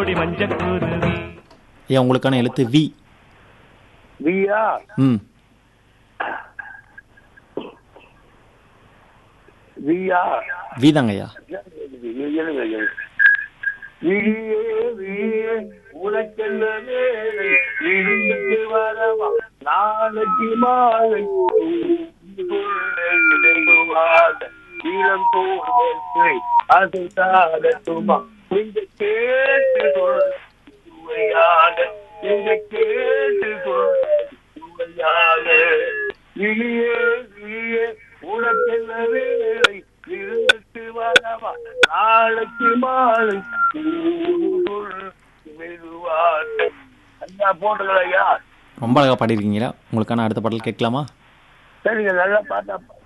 கோடி மஞ்சக்குருவி ஐயா உங்களுக்கான எழுத்து வி வியா ம் வியா வி தாங்க ஐயா எழுங்க எழுங்க விழியே விழியே உனக்கெல்ல வேலை விழிக்கு வரவா நாளைக்கு மாலை இளம் தோழை அது தாரட்டுமா நீங்க கேட்டு சொல் சுவையாக நீங்க கேட்டு சொல் சுவையாக விழியே விழியே உனக்கெல்ல வேலை இருந்துட்டு வரவா நாளைக்கு மாலை ஊருக்குள் மெதுவாக ஐயா போட்டுங்களா ஐயா ரொம்ப அழகாக பாடிருக்கீங்களா உங்களுக்கான அடுத்த பாடல் கேட்கலாமா சரிங்க நல்லா பார்த்தா